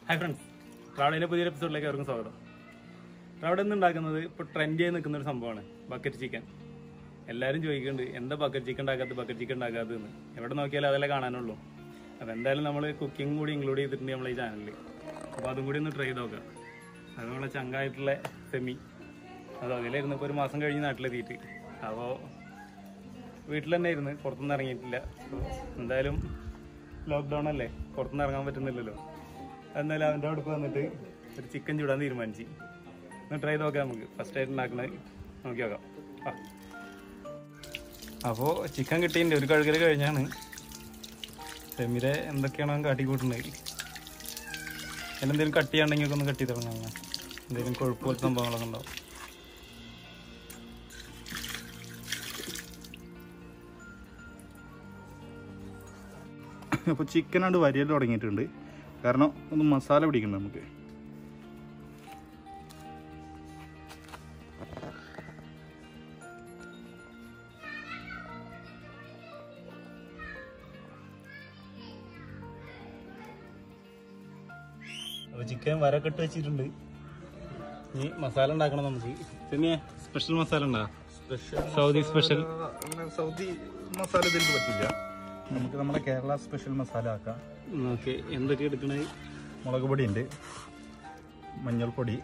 Hi friends ട്രാവഡിൻ്റെ പുതിയൊരു എപ്പിസോഡിലേക്ക് അവർക്ക് സ്വാഗതം ട്രാവഡ് എന്ന് ഉണ്ടാക്കുന്നത് ഇപ്പോൾ ട്രെൻഡ് ചെയ്ത് നിൽക്കുന്ന ഒരു സംഭവമാണ് ബക്കറ്റ് ചിക്കൻ എല്ലാവരും ചോദിക്കുന്നുണ്ട് എന്താ ബക്കറ്റ് ചിക്കൻ ഉണ്ടാക്കാത്തത് ബക്കറ്റ് ചിക്കൻ ഉണ്ടാക്കാത്തതെന്ന് എവിടെ നോക്കിയാലും അതല്ലേ കാണാനുള്ളൂ അപ്പോൾ എന്തായാലും നമ്മൾ കുക്കിംഗ് കൂടി ഇൻക്ലൂഡ് ചെയ്തിട്ടുണ്ട് നമ്മളെ ഈ ചാനലിൽ അപ്പോൾ അതും കൂടി ഒന്ന് ട്രൈ ചെയ്ത് നോക്കാം അത് നമ്മളെ ചങ്കായിട്ടുള്ള സെമി അത് അതിലായിരുന്നു ഇപ്പോൾ ഒരു മാസം കഴിഞ്ഞ് നാട്ടിലെത്തിയിട്ട് അപ്പോൾ വീട്ടിൽ തന്നെ ഇരുന്ന് പുറത്തൊന്നും ഇറങ്ങിയിട്ടില്ല അപ്പോൾ എന്തായാലും ലോക്ക്ഡൗൺ അല്ലേ പുറത്തൊന്നും ഇറങ്ങാൻ പറ്റുന്നില്ലല്ലോ എന്നാലും അവൻ്റെ അവിടെ വന്നിട്ട് ഒരു ചിക്കൻ ചൂടാൻ തീരുമാനിച്ചു ഒന്ന് ട്രൈ ചെയ്ത് നോക്കാം നമുക്ക് ഫസ്റ്റ് ആയിട്ട് ഉണ്ടാക്കുന്നത് നോക്കി നോക്കാം ആ അപ്പോൾ ചിക്കൻ കിട്ടിയതിൻ്റെ ഒരു കഴുകൽ കഴിഞ്ഞാണ് സെമിരെ എന്തൊക്കെയാണോ അവൻ കാട്ടിക്കൂട്ടുന്നത് അതിലെന്തെങ്കിലും കട്ട് ചെയ്യാണ്ടെങ്കിൽ ഒക്കെ ഒന്ന് കട്ടി തുടങ്ങാം എന്തെങ്കിലും കൊഴുപ്പ് പോലത്തെ സംഭവങ്ങളൊക്കെ ഉണ്ടാവും അപ്പോൾ ചിക്കനാണ്ട് വരിയൽ തുടങ്ങിയിട്ടുണ്ട് കാരണം ഒന്ന് മസാല പിടിക്കണം നമുക്ക് അപ്പോൾ ചിക്കൻ വരക്കെട്ട് വെച്ചിട്ടുണ്ട് ഇനി മസാല ഉണ്ടാക്കണം നമുക്ക് പിന്നെ സ്പെഷ്യൽ മസാല ഉണ്ടാ സൗദി സ്പെഷ്യൽ സൗദി മസാല ഇതിൽ പറ്റില്ല നമുക്ക് നമ്മുടെ കേരള സ്പെഷ്യൽ മസാല ആക്കാം ഓക്കെ എന്തൊക്കെ എടുക്കണേ മുളക് പൊടി ഉണ്ട് മഞ്ഞൾപ്പൊടി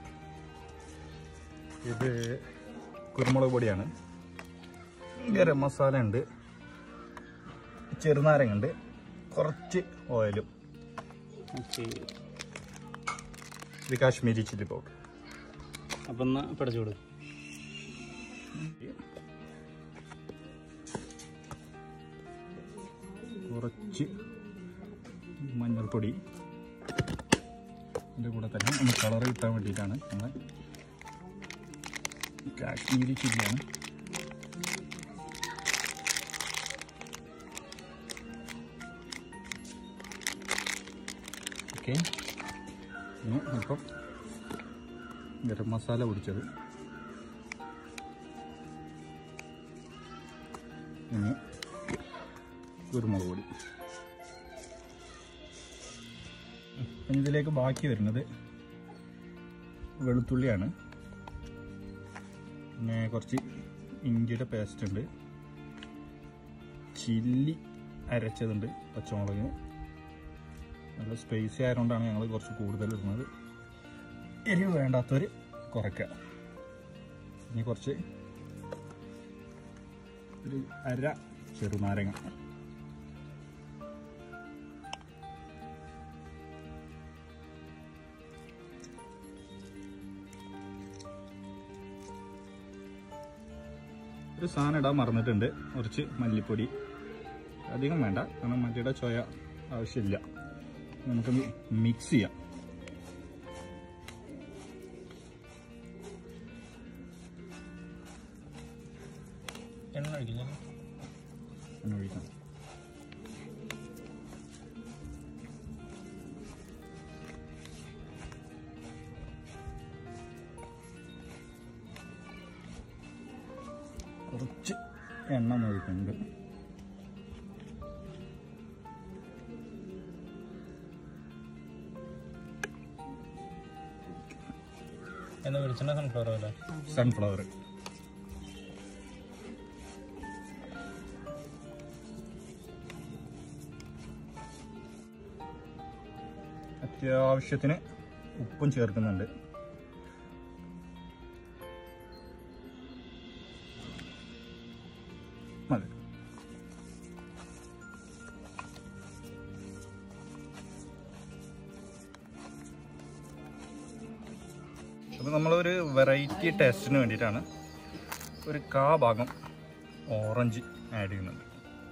ഇത് കുരുമുളക് പൊടിയാണ് ഗരം മസാല ഉണ്ട് ചെറുനാരങ്ങ ഉണ്ട് കുറച്ച് ഓയിലും ഓക്കെ ഇത് കാശ്മീരി ചില്ലി പൗഡർ അപ്പം എന്നാ പിടച്ചോട് കുറച്ച് മഞ്ഞൾപ്പൊടി ഇതിൻ്റെ കൂടെ തന്നെ ഒന്ന് കളർ കിട്ടാൻ വേണ്ടിയിട്ടാണ് നമ്മൾ കാശ്മീരി ചില്ലിയാണ് ഓക്കെ ഇനി അല്പം ഗരം മസാല പൊടിച്ചത് ഇനി കുരുമുളക് പൊടി ഇനി ഇതിലേക്ക് ബാക്കി വരുന്നത് വെളുത്തുള്ളിയാണ് പിന്നെ കുറച്ച് ഇഞ്ചിയുടെ പേസ്റ്റ് ഉണ്ട് ചില്ലി അരച്ചതുണ്ട് പച്ചമുളക് നല്ല സ്പൈസി ആയതുകൊണ്ടാണ് ഞങ്ങൾ കുറച്ച് കൂടുതൽ ഇടുന്നത് എരിവ് വേണ്ടാത്തവർ കുറയ്ക്കുക ഇനി കുറച്ച് ഒരു അര ചെറുനാരങ്ങ ഒരു സാധനം ഇടാൻ മറന്നിട്ടുണ്ട് കുറച്ച് മല്ലിപ്പൊടി അധികം വേണ്ട കാരണം മല്ലിയുടെ ചോയ ആവശ്യമില്ല നമുക്കൊന്ന് മിക്സ് ചെയ്യാം എണ്ണ ഒഴിക്കില്ല ഒന്ന് ഒഴിക്കാം കുറച്ച് എണ്ണ ഒന്ന് ഒഴിക്കുന്നുണ്ട് എന്താ വെളിച്ചെണ്ണ സൺഫ്ലവർ അല്ലേ സൺഫ്ലവർ അത്യാവശ്യത്തിന് ഉപ്പും ചേർക്കുന്നുണ്ട് മതി അപ്പോൾ നമ്മളൊരു വെറൈറ്റി ടേസ്റ്റിന് വേണ്ടിയിട്ടാണ് ഒരു കാ ഭാഗം ഓറഞ്ച് ആഡ് ചെയ്യുന്നുണ്ട്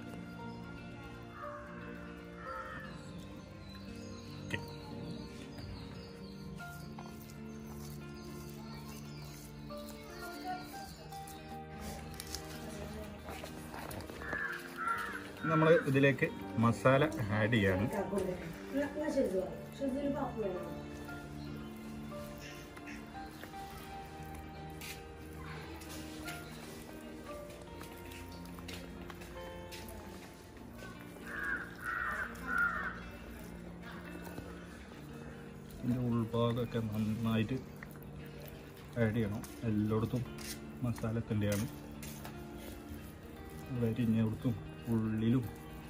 ഓക്കെ നമ്മൾ ഇതിലേക്ക് മസാല ആഡ് ചെയ്യാണ് ഇതിൻ്റെ ഉൾഭാഗമൊക്കെ നന്നായിട്ട് ആഡ് ചെയ്യണം എല്ലായിടത്തും മസാല എത്തേണ്ടതാണ് വരിഞ്ഞിടത്തും ഉള്ളിലും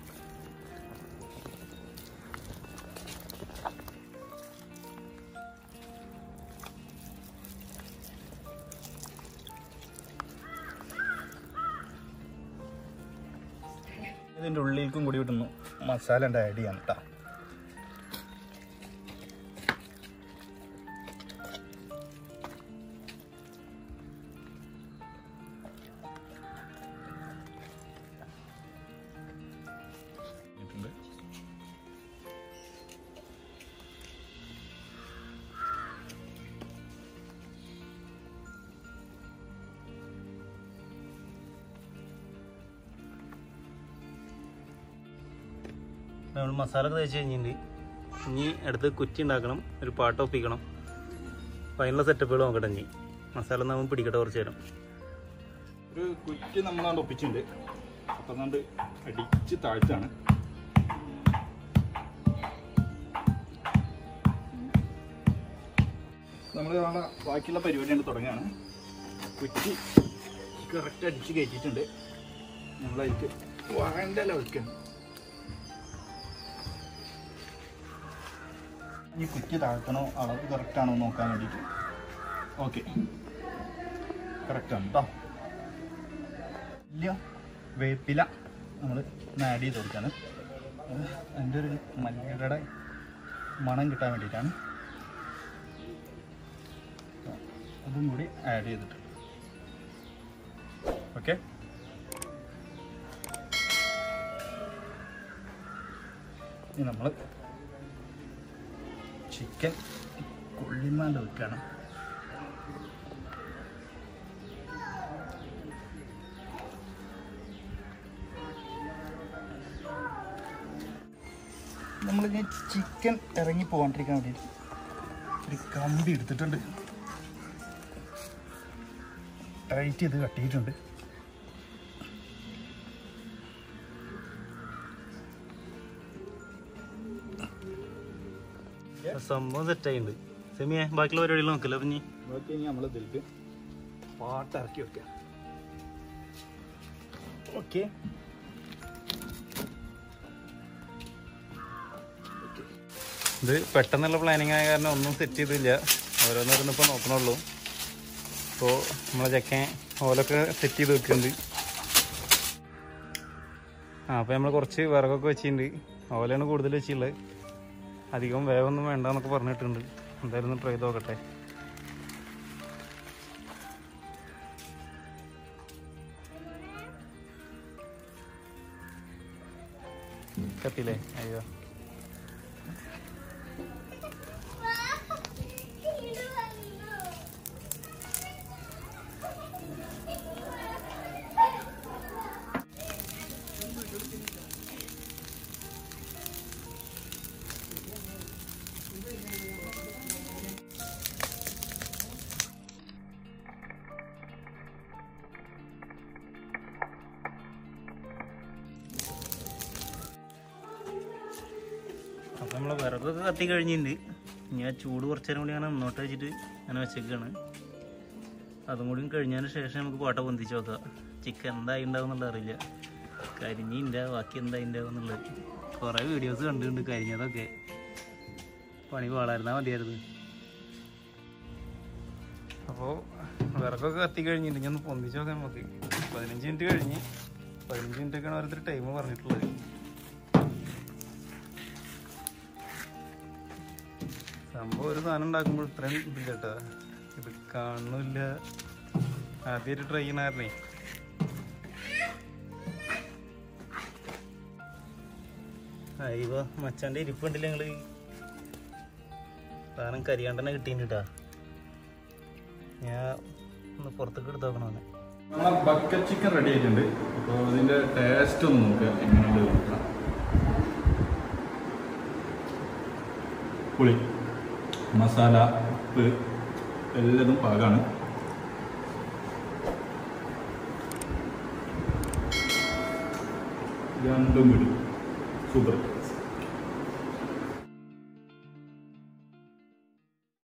ഇതിൻ്റെ ഉള്ളിലേക്കും കൂടി വിട്ടുന്നു മസാല ഉണ്ട് ആഡ് ചെയ്യാൻ കേട്ടോ ഇട്ടിട്ടുണ്ട്. നമ്മൾ മസാല ഒക്കെ തേച്ച് കഴിഞ്ഞിട്ടുണ്ട് ഇനി അടുത്ത് കുറ്റി ഉണ്ടാക്കണം ഒരു പാട്ട് ഒപ്പിക്കണം അപ്പം അതിനുള്ള സെറ്റപ്പുകൾ നോക്കട്ടെ ഇനി മസാല നമ്മൾ പിടിക്കട്ടെ കുറച്ച് നേരം ഒരു കുറ്റി നമ്മളാണ്ട് ഒപ്പിച്ചിട്ടുണ്ട് അപ്പം കണ്ട് അടിച്ച് താഴ്ത്താണ് നമ്മൾ നാളെ ബാക്കിയുള്ള പരിപാടിയാണ് തുടങ്ങുകയാണ് കുറ്റി കറക്റ്റ് അടിച്ച് കയറ്റിയിട്ടുണ്ട് നമ്മളതിലേക്ക് വേണ്ട ലെവൽക്കാണ് ഈ കുറ്റി താഴ്ത്തണോ അളവ് കറക്റ്റ് ആണോ നോക്കാൻ വേണ്ടിയിട്ട് ഓക്കെ കറക്റ്റാണ് കേട്ടോ ഇല്ല വേപ്പില നമ്മൾ ആഡ് ചെയ്ത് കൊടുക്കാണ് അത് അതിൻ്റെ ഒരു മല്ലിയുടെ മണം കിട്ടാൻ വേണ്ടിയിട്ടാണ് അതും കൂടി ആഡ് ചെയ്തിട്ട് ഓക്കെ ഇനി നമ്മൾ ചിക്കൻ കൊള്ളിമാണ്ട് വെക്കുകയാണ് നമ്മളിനി ചിക്കൻ ഇറങ്ങി പോകാണ്ടിരിക്കാൻ വേണ്ടിയിട്ട് ഒരു കമ്പി എടുത്തിട്ടുണ്ട് ടൈറ്റ് ചെയ്ത് കട്ടിയിട്ടുണ്ട് സംഭവം സെറ്റായിട്ടുണ്ട് സെമിയെ ബാക്കിയുള്ള പരിപാടികൾ നോക്കില്ല അപ്പം ഇനി ബാക്കി ഇനി നമ്മൾ ഇതിലേക്ക് പാട്ട് ഇറക്കി വെക്കാം ഓക്കെ ഇത് പെട്ടെന്നുള്ള പ്ലാനിങ് ആയ കാരണം ഒന്നും സെറ്റ് ചെയ്തില്ല ഓരോന്നോരോന്ന് ഇപ്പോൾ നോക്കണുള്ളൂ ഇപ്പോൾ നമ്മളെ ചെക്കൻ ഓലൊക്കെ സെറ്റ് ചെയ്ത് വെക്കുന്നുണ്ട് ആ അപ്പോൾ നമ്മൾ കുറച്ച് വിറകൊക്കെ വെച്ചിട്ടുണ്ട് ഓലയാണ് കൂടുതൽ വെച്ചിട്ടുള്ളത് അധികം വേഗമൊന്നും വേണ്ടെന്നൊക്കെ പറഞ്ഞിട്ടുണ്ട് എന്തായാലും ഒന്ന് ട്രൈ ചെയ്ത് നോക്കട്ടെ കത്തില്ലേ അയ്യോ അപ്പം നമ്മൾ വിറകൊക്കെ കത്തി കഴിഞ്ഞിട്ടുണ്ട് ഇനി ആ ചൂട് കുറച്ച് നേരം കൂടി അങ്ങനെ മുന്നോട്ട് വെച്ചിട്ട് അങ്ങനെ വെച്ചേക്കാണ് അതും കൂടി കഴിഞ്ഞതിന് ശേഷം നമുക്ക് പാട്ട പൊന്തിച്ച് നോക്കാം ചിക്കൻ എന്തായി ഉണ്ടാവും എന്നുള്ളത് അറിയില്ല കരിഞ്ഞിൻ്റെ ബാക്കി എന്തായി ഉണ്ടാവും എന്നുള്ളത് കുറേ വീഡിയോസ് കണ്ടിട്ടുണ്ട് കരിഞ്ഞതൊക്കെ പണി പാടായിരുന്നാൽ മതിയായിരുന്നു അപ്പോൾ വിറകൊക്കെ കത്തി കഴിഞ്ഞിട്ട് ഞാൻ ഒന്ന് പൊന്തിച്ച് നോക്കാം നമുക്ക് പതിനഞ്ച് മിനിറ്റ് കഴിഞ്ഞ് പതിനഞ്ച് മിനിറ്റൊക്കെയാണ് ഓരോരുത്തർ ടൈം പറഞ്ഞിട്ടുള്ളത് സംഭവം ഒരു സാധനം ഉണ്ടാക്കുമ്പോൾ ഇത്രയും ഇതില്ല കേട്ടോ ഇത് കാണുന്നില്ല ആദ്യമായിട്ട് ട്രൈ ചെയ്യണായിരുന്നേ അയ്യോ മച്ചാൻ്റെ ഇരിപ്പുണ്ടല്ലേ ഞങ്ങള് സാധനം കരിയാണ്ടനെ കിട്ടിയിട്ടാ ഞാൻ ഒന്ന് പുറത്തേക്ക് എടുത്ത് നോക്കണമെന്ന് നമ്മളെ ബക്കറ്റ് ചിക്കൻ റെഡി ആയിട്ടുണ്ട് അപ്പോൾ ഇതിൻ്റെ ടേസ്റ്റ് ഒന്ന് നോക്കുക എങ്ങനെയുണ്ട് നോക്കാം പുളി മസാല ഉപ്പ് എല്ലാതും പാകമാണ് രണ്ടും കൂടി സൂപ്പർ